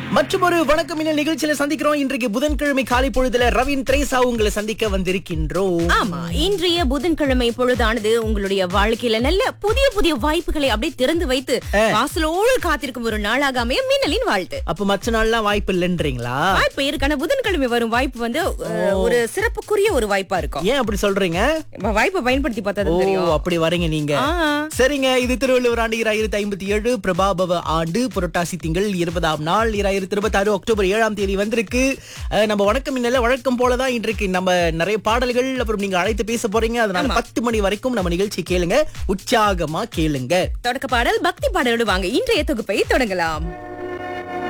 மற்றும் ஒரு வணக்கம் இன்ன நிகழ்ச்சியில சந்திக்கிறோம் இன்றைக்கு புதன்கிழமை காலை பொழுதுல ரவின் திரேசா உங்களை சந்திக்க வந்திருக்கின்றோம் ஆமா இன்றைய புதன்கிழமை பொழுதானது உங்களுடைய வாழ்க்கையில நல்ல புதிய புதிய வாய்ப்புகளை அப்படியே திறந்து வைத்து வாசலோடு காத்திருக்கும் ஒரு நாளாக அமைய மின்னலின் வாழ்த்து அப்ப மற்ற நாள்லாம் வாய்ப்பு இல்லைன்றீங்களா வாய்ப்பு இருக்கான புதன்கிழமை வரும் வாய்ப்பு வந்து அஹ், ஒரு சிறப்புக்குரிய ஒரு வாய்ப்பா இருக்கும் ஏன் அப்படி சொல்றீங்க இப்ப வாய்ப்பை பயன்படுத்தி பார்த்தா ஓ தான் தெரியும் அப்படி வரீங்க நீங்க ஆ. சரிங்க இது திருவள்ளுவர் ஆண்டு இராயிரத்தி ஐம்பத்தி ஏழு பிரபாபவ ஆண்டு புரட்டாசி திங்கள் இருபதாம் நாள் இராயிரத்தி இருபத்தி ஆறு அக்டோபர் ஏழாம் தேதி வந்திருக்கு அஹ், நம்ம வணக்கம் இன்னல வழக்கம் போலதான் இன்றைக்கு நம்ம நிறைய பாடல்கள் அப்புறம் நீங்க அழைத்து பேச போறீங்க அதனால பத்து மணி வரைக்கும் நம்ம நிகழ்ச்சி கேளுங்க உற்சாகமா கேளுங்க தொடக்க பாடல் பக்தி பாடலோடு வாங்க இன்றைய தொகுப்பை தொடங்கலாம்